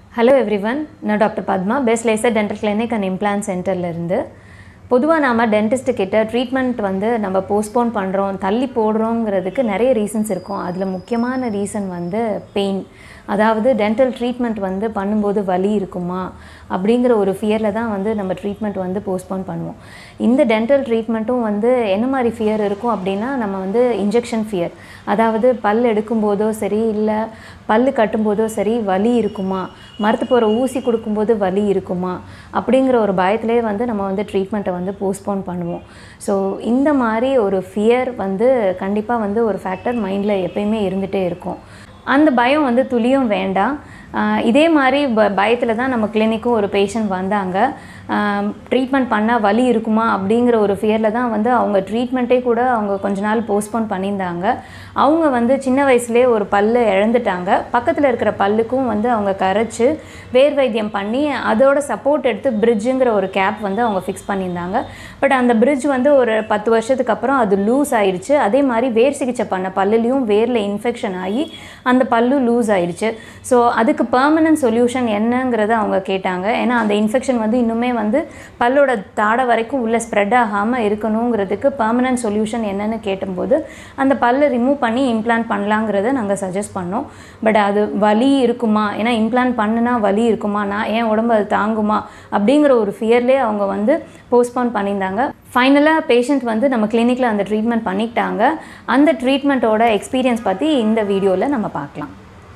hello everyone நான் doctor Padma best laser dental clinic and implant சென்டர்லேருந்து பொதுவாக நாம் டென்டிஸ்ட்டு கிட்ட ட்ரீட்மெண்ட் வந்து நம்ம போஸ்ட்போன் பண்ணுறோம் தள்ளி போடுறோங்கிறதுக்கு நிறைய ரீசன்ஸ் இருக்கும் அதில் முக்கியமான ரீசன் வந்து பெயின் அதாவது டென்டல் ட்ரீட்மெண்ட் வந்து பண்ணும்போது வலி இருக்குமா அப்படிங்கிற ஒரு ஃபியரில் தான் வந்து நம்ம ட்ரீட்மெண்ட் வந்து போஸ்ட்போன் பண்ணுவோம் இந்த டென்டல் ட்ரீட்மெண்ட்டும் வந்து என்ன மாதிரி ஃபியர் இருக்கும் அப்படின்னா நம்ம வந்து இன்ஜெக்ஷன் ஃபியர் அதாவது பல் எடுக்கும்போதோ சரி இல்லை பல் கட்டும்போதோ சரி வலி இருக்குமா மரத்து போகிற ஊசி கொடுக்கும்போது வலி இருக்குமா அப்படிங்கிற ஒரு பயத்திலே வந்து நம்ம வந்து ட்ரீட்மெண்ட்டை வந்து போஸ்ட்போன் பண்ணுவோம் ஸோ இந்த மாதிரி ஒரு ஃபியர் வந்து கண்டிப்பாக வந்து ஒரு ஃபேக்டர் மைண்டில் எப்பயுமே இருந்துகிட்டே இருக்கும் அந்த பயம் வந்து துளியும் வேண்டாம் ஆஹ் இதே மாதிரி ப பயத்தில் தான் நம்ம கிளினிக்கும் ஒரு பேஷண்ட் வந்தாங்க ட்ரீட்மெண்ட் பண்ணால் வலி இருக்குமா அப்படிங்கிற ஒரு ஃபியரில் தான் வந்து அவங்க ட்ரீட்மெண்ட்டே கூட அவங்க கொஞ்ச நாள் போஸ்ட்போன் பண்ணியிருந்தாங்க அவங்க வந்து சின்ன வயசுலேயே ஒரு பல்லு இழந்துட்டாங்க பக்கத்தில் இருக்கிற பல்லுக்கும் வந்து அவங்க கரைச்சி வேர் வைத்தியம் பண்ணி அதோட சப்போர்ட் எடுத்து பிரிட்ஜுங்கிற ஒரு கேப் வந்து அவங்க ஃபிக்ஸ் பண்ணியிருந்தாங்க பட் அந்த பிரிட்ஜ் வந்து ஒரு பத்து வருஷத்துக்கு அப்புறம் அது லூஸ் ஆயிடுச்சு அதே மாதிரி வேர் சிகிச்சை பண்ண பல்லுலேயும் வேரில் இன்ஃபெக்ஷன் ஆகி அந்த பல்லு லூஸ் ஆயிடுச்சு ஸோ அதுக்கு பெர்மனன்ட் சொல்யூஷன் என்னங்கிறத அவங்க கேட்டாங்க ஏன்னா அந்த இன்ஃபெக்ஷன் வந்து இன்னுமே வந்து பல்லோட தாடை வரைக்கும் உள்ள ஸ்ப்ரெட் ஆகாமல் இருக்கணுங்கிறதுக்கு பெர்மனன்ட் சொல்யூஷன் என்னன்னு கேட்டும்போது அந்த பல்லை ரிமூவ் பண்ணி இம்ப்ளான்ட் பண்ணலாங்கிறத நாங்கள் சஜஸ்ட் பண்ணோம் பட் அது வலி இருக்குமா ஏன்னா இம்ப்ளான்ட் பண்ணுனா வலி இருக்குமா நான் என் உடம்பு அது தாங்குமா அப்படிங்கிற ஒரு ஃபியர்லேயே அவங்க வந்து போஸ்ட்போன் பண்ணியிருந்தாங்க ஃபைனலாக பேஷண்ட் வந்து நம்ம கிளினிக்கில் அந்த ட்ரீட்மெண்ட் பண்ணிக்கிட்டாங்க அந்த ட்ரீட்மெண்ட்டோட எக்ஸ்பீரியன்ஸ் பற்றி இந்த வீடியோவில் நம்ம பார்க்கலாம்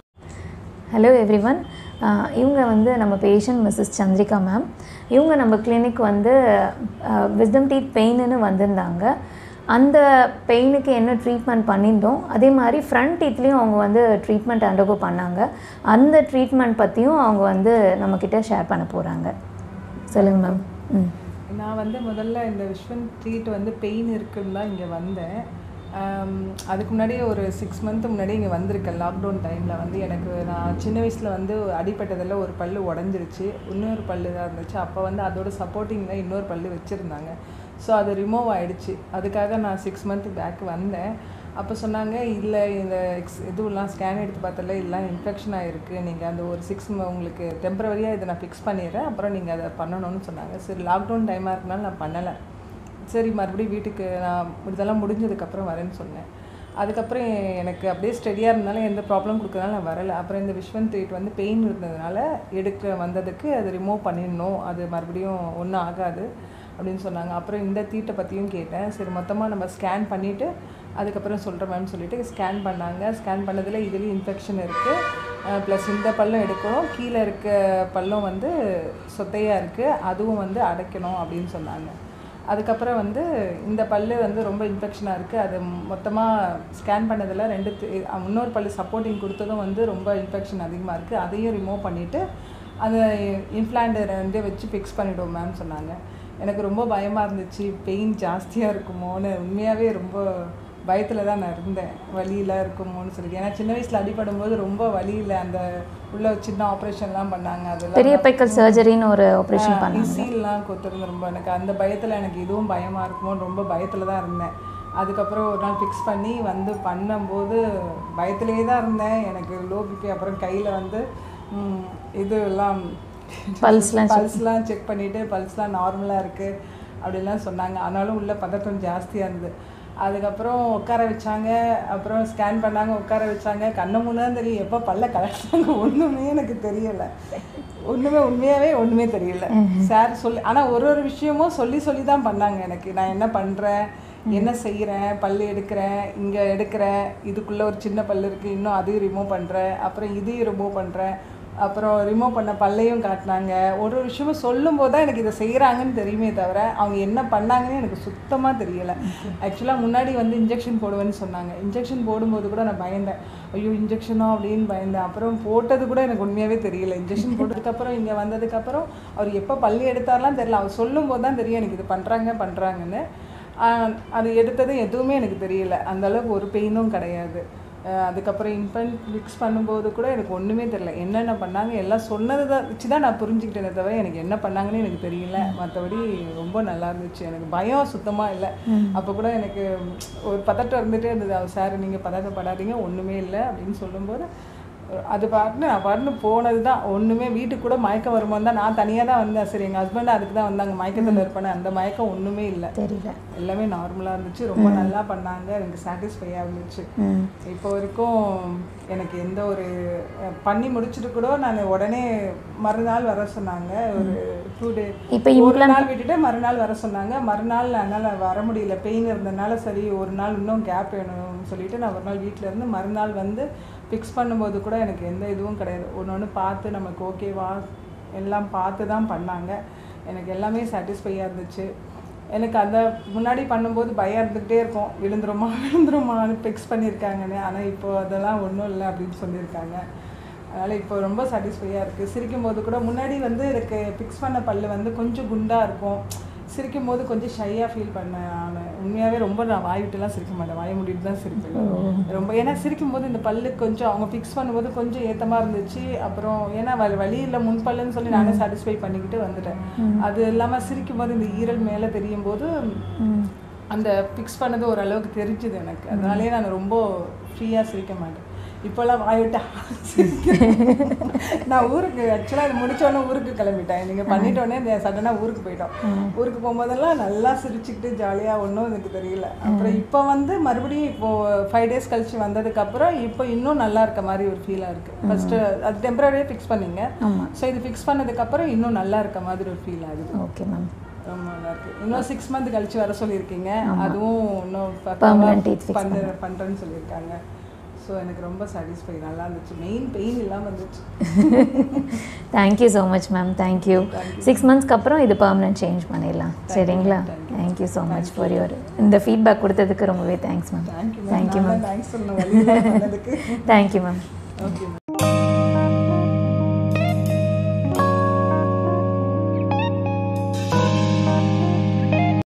ஹலோ எவ்ரிவன் இவங்க வந்து நம்ம பேஷண்ட் மிஸ்ஸஸ் சந்திரிகா மேம் இவங்க நம்ம கிளினிக் வந்து விஸ்டம் டீத் பெயின்னு வந்திருந்தாங்க அந்த பெயினுக்கு என்ன ட்ரீட்மெண்ட் பண்ணியிருந்தோம் அதே மாதிரி ஃப்ரண்ட் டீத்லேயும் அவங்க வந்து ட்ரீட்மெண்ட் அண்டர்கோ பண்ணாங்க அந்த ட்ரீட்மெண்ட் பற்றியும் அவங்க வந்து நம்மக்கிட்ட ஷேர் பண்ண போகிறாங்க சொல்லுங்கள் மேம் ம் நான் வந்து முதல்ல இந்த விஸ்வன் ட்ரீட் வந்து பெயின் இருக்குன்னு தான் இங்கே வந்தேன் ஆம், அதுக்கு முன்னாடியே ஒரு சிக்ஸ் மந்த் முன்னாடி இங்கே வந்திருக்கேன் லாக்டவுன் டைமில் வந்து எனக்கு நான் சின்ன வயசில் வந்து அடிப்பட்டதில் ஒரு பல்லு உடஞ்சிருச்சு இன்னொரு பல்லு தான் இருந்துச்சு அப்போ வந்து அதோட சப்போர்ட்டிங்கில் இன்னொரு பல்லு வச்சுருந்தாங்க ஸோ அது ரிமூவ் ஆயிடுச்சு அதுக்காக நான் சிக்ஸ் மந்த் பேக் வந்தேன் அப்போ சொன்னாங்க இல்லை இந்த எக்ஸ் இதுவெல்லாம் ஸ்கேன் எடுத்து பார்த்தல இதெல்லாம் இன்ஃபெக்ஷன் ஆகிருக்கு நீங்கள் அந்த ஒரு சிக்ஸ் உங்களுக்கு டெம்பரவரியாக இதை நான் ஃபிக்ஸ் பண்ணிடுறேன் அப்புறம் நீங்கள் அதை பண்ணணும்னு சொன்னாங்க சரி லாக்டவுன் டைமாக இருக்கனால நான் பண்ணலை சரி மறுபடியும் வீட்டுக்கு நான் இதெல்லாம் முடிஞ்சதுக்கப்புறம் வரேன்னு சொன்னேன் அதுக்கப்புறம் எனக்கு அப்படியே ஸ்டெடியாக இருந்தாலும் எந்த ப்ராப்ளம் கொடுக்கறதுனால நான் வரலை அப்புறம் இந்த விஸ்வன் ட்ரீட் வந்து பெயின் இருந்ததுனால எடுக்க வந்ததுக்கு அது ரிமூவ் பண்ணிடணும் அது மறுபடியும் ஒன்றும் ஆகாது அப்படின்னு சொன்னாங்க அப்புறம் இந்த தீட்டை பற்றியும் கேட்டேன் சரி மொத்தமாக நம்ம ஸ்கேன் பண்ணிவிட்டு அதுக்கப்புறம் சொல்கிறேன் மேம் சொல்லிட்டு ஸ்கேன் பண்ணாங்க ஸ்கேன் பண்ணதில் இதுலேயும் இன்ஃபெக்ஷன் இருக்குது ப்ளஸ் இந்த பல்லும் எடுக்கணும் கீழே இருக்க பல்லும் வந்து சொத்தையாக இருக்குது அதுவும் வந்து அடைக்கணும் அப்படின்னு சொன்னாங்க அதுக்கப்புறம் வந்து இந்த பல்லு வந்து ரொம்ப இன்ஃபெக்ஷனாக இருக்குது அது மொத்தமாக ஸ்கேன் பண்ணதில் ரெண்டு தி- இன்னொரு பல்லு சப்போர்ட்டிங் கொடுத்ததும் வந்து ரொம்ப இன்ஃபெக்ஷன் அதிகமாக இருக்குது அதையும் ரிமூவ் பண்ணிவிட்டு அந்த இம்ப்ளான்ட் ரெண்டே வச்சு ஃபிக்ஸ் பண்ணிவிடுவோம் மேம் சொன்னாங்க எனக்கு ரொம்ப பயமாக இருந்துச்சு பெயின் ஜாஸ்தியாக இருக்குமோன்னு உண்மையாகவே ரொம்ப பயத்தில் தான் நான் இருந்தேன் வலியில் இருக்குமோன்னு சொல்லி ஏன்னா சின்ன வயசில் அடிபடும் போது ரொம்ப வலியில் அந்த உள்ள சின்ன ஆப்ரேஷன்லாம் பண்ணாங்க அதெல்லாம் பெரிய பைக்கல் சர்ஜரின்னு ஒரு ஆப்ரேஷன் பண்ணாங்க இசிலாம் கொத்துருந்து ரொம்ப எனக்கு அந்த பயத்தில் எனக்கு இதுவும் பயமாக இருக்குமோன்னு ரொம்ப பயத்தில் தான் இருந்தேன் அதுக்கப்புறம் ஒரு நாள் ஃபிக்ஸ் பண்ணி வந்து பண்ணும்போது பயத்திலே தான் இருந்தேன் எனக்கு லோ பிபி அப்புறம் கையில் வந்து ம், இது எல்லாம் Pulse-லாம் check பல்ஸ்லாம் செக் பண்ணிவிட்டு பல்ஸ்லாம் நார்மலாக இருக்குது அப்படிலாம் சொன்னாங்க ஆனாலும் உள்ள பதட்டம் ஜாஸ்தியாக இருந்தது அதுக்கப்புறம் உட்கார வச்சாங்க அப்புறம் ஸ்கேன் பண்ணாங்க உட்கார வச்சாங்க கண்ணை முன்னாடி தெரியும் எப்போ பல்ல கலட்டாங்க ஒன்றுமே எனக்கு தெரியலை ஒன்றுமே உண்மையாகவே ஒன்றுமே தெரியல சார் சொல்லி ஆனால் ஒரு ஒரு விஷயமும் சொல்லி சொல்லி தான் பண்ணாங்க எனக்கு நான் என்ன பண்ணுறேன் என்ன செய்கிறேன் பல் எடுக்கிறேன் இங்கே எடுக்கிறேன் இதுக்குள்ளே ஒரு சின்ன பல் இருக்குது இன்னும் அதையும் ரிமூவ் பண்ணுறேன் அப்புறம் இதையும் ரிமூவ் பண்ணுறேன் அப்புறம் ரிமூவ் பண்ண பல்லையும் காட்டினாங்க ஒரு ஒரு விஷயமும் சொல்லும்போது தான் எனக்கு இதை செய்கிறாங்கன்னு தெரியுமே தவிர அவங்க என்ன பண்ணாங்கன்னு எனக்கு சுத்தமாக தெரியலை ஆக்சுவலாக முன்னாடி வந்து இன்ஜெக்ஷன் போடுவேன்னு சொன்னாங்க இன்ஜெக்ஷன் போடும்போது கூட நான் பயந்தேன் ஐயோ இன்ஜெக்ஷனோ அப்படின்னு பயந்தேன் அப்புறம் போட்டது கூட எனக்கு உண்மையாகவே தெரியல இன்ஜெக்ஷன் போட்டதுக்கப்புறம் இங்கே வந்ததுக்கப்புறம் அவர் எப்போ பள்ளி எடுத்தார்லாம் தெரியல அவர் சொல்லும்போது தான் தெரியும் எனக்கு இது பண்ணுறாங்க பண்ணுறாங்கன்னு ஆஹ் அது எடுத்தது எதுவுமே எனக்கு தெரியல அந்த அளவுக்கு ஒரு பெயினும் கிடையாது ஆஹ் அதுக்கப்புறம் இன்ஃபென்ட் மிக்ஸ் பண்ணும்போது கூட எனக்கு ஒன்றுமே தெரியல என்னென்ன பண்ணாங்க எல்லாம் சொன்னதை தான் வச்சு தான் நான் புரிஞ்சுக்கிட்டேனே தவிர எனக்கு என்ன பண்ணாங்கன்னு எனக்கு தெரியல மற்றபடி ரொம்ப நல்லா இருந்துச்சு எனக்கு பயம் சுத்தமாக இல்லை அப்போ கூட எனக்கு ஒரு பதட்டம் இருந்துகிட்டே இருந்தது அவர் சார் நீங்கள் பதட்டப்படாதீங்க ஒன்றுமே இல்லை அப்படின்னு சொல்லும்போது அது பாட்டுன்னு நான் பாட்டுன்னு போனது தான் ஒன்றுமே வீட்டுக்கு கூட மயக்கம் வரும்போது தான் நான் தனியாக தான் வந்தேன் சரி எங்கள் ஹஸ்பண்ட் அதுக்கு தான் வந்தாங்க மயக்கத்தில் இருப்பேன் அந்த மயக்கம் ஒன்றுமே இல்லை தெரியல எல்லாமே நார்மலாக இருந்துச்சு ரொம்ப நல்லா பண்ணாங்க எனக்கு சாட்டிஸ்ஃபையாக இருந்துச்சு ம் இப்போ வரைக்கும் எனக்கு எந்த ஒரு அஹ், பண்ணி முடிச்சுட்டு கூட நான் உடனே மறுநாள் வர சொன்னாங்க ஒரு டூ டே இப்போ ஒரு நாள் விட்டுட்டு மறுநாள் வர சொன்னாங்க மறுநாள் என்னால் வர முடியல பெயின் இருந்ததுனால சரி ஒரு நாள் இன்னும் கேப் வேணும்னு சொல்லிட்டு நான் ஒரு நாள் வீட்டில் இருந்து மறுநாள் வந்து ஃபிக்ஸ் பண்ணும்போது கூட எனக்கு எந்த இதுவும் கிடையாது ஒன்று ஒன்று பார்த்து நமக்கு ஓகேவா எல்லாம் பார்த்து தான் பண்ணாங்க எனக்கு எல்லாமே சாட்டிஸ்ஃபையாக இருந்துச்சு எனக்கு அந்த முன்னாடி பண்ணும்போது பயம் இருந்துக்கிட்டே இருக்கும் விழுந்துருமா விழுந்துருமான்னு ஃபிக்ஸ் பண்ணியிருக்காங்கன்னு ஆனால் இப்போ அதெல்லாம் ஒன்றும் இல்லை அப்படின்னு சொல்லியிருக்காங்க அதனால் இப்போ ரொம்ப சாட்டிஸ்ஃபையாக இருக்குது சிரிக்கும் போது கூட முன்னாடி வந்து எனக்கு ஃபிக்ஸ் பண்ண பல்லு வந்து கொஞ்சம் குண்டாக இருக்கும் சிரிக்கும் போது கொஞ்சம் ஷையாக ஃபீல் பண்ணேன் நான் உண்மையாகவே ரொம்ப நான் வாய் விட்டுலாம் சிரிக்க மாட்டேன் வாய் மூடிட்டு தான் சிரிப்பேன் ரொம்ப ஏன்னா சிரிக்கும் போது இந்த பல்லு கொஞ்சம் அவங்க ஃபிக்ஸ் பண்ணும்போது கொஞ்சம் ஏத்தமா இருந்துச்சு அப்புறம் ஏன்னா வ- வலி இல்லை முன் பல்லுன்னு சொல்லி நானே சாட்டிஸ்ஃபை பண்ணிக்கிட்டு வந்துட்டேன் அது இல்லாமல் சிரிக்கும் போது இந்த ஈரல் மேலே தெரியும் போது அந்த ஃபிக்ஸ் பண்ணது ஓரளவுக்கு தெரிஞ்சுது எனக்கு அதனாலேயே நான் ரொம்ப ஃப்ரீயாக சிரிக்க மாட்டேன் இப்போல்லாம் வாய் விட்டு நான் ஊருக்கு ஆக்சுவலாக இது முடிச்சோடனே ஊருக்கு கிளம்பிட்டேன் நீங்கள் பண்ணிட்டோடனே இந்த சடனாக ஊருக்கு போயிட்டோம் ஊருக்கு போகும்போதெல்லாம் நல்லா சிரிச்சுக்கிட்டு ஜாலியாக ஒன்றும் எனக்கு தெரியல அப்புறம் இப்போ வந்து மறுபடியும் இப்போ ஃபைவ் டேஸ் கழிச்சு வந்ததுக்கப்புறம் இப்போ இன்னும் நல்லா இருக்க மாதிரி ஒரு ஃபீலாக இருக்குது ஃபஸ்ட்டு அது டெம்பரரியாக ஃபிக்ஸ் பண்ணீங்க ஸோ இது ஃபிக்ஸ் பண்ணதுக்கப்புறம் இன்னும் நல்லா இருக்க மாதிரி ஒரு ஃபீல் ஆகுது ஓகே மேம் ரொம்ப நல்லா இருக்கு இன்னும் சிக்ஸ் மந்த் கழிச்சு வர சொல்லியிருக்கீங்க அதுவும் இன்னும் Permanent teeth fix பண்ண பண்ணுறேன்னு சொல்லியிருக்காங்க ஸோ எனக்கு ரொம்ப சாட்டிஸ்ஃபை நல்லா இருந்துச்சு மெயின் பெயின் இல்லாமல் இருந்துச்சு thank you so much ma'am thank you six மந்த்ஸ்க்கு அப்புறம் இது பர்மனன்ட் சேஞ்ச் பண்ணிடலாம் சரிங்களா thank you so much for your இந்த ஃபீட்பேக் கொடுத்ததுக்கு ரொம்பவே thanks ma'am thank you Thank you, ma'am thanks சொல்லணும் வழி பண்ணதுக்கு தேங்க்யூ மேம் ஓகே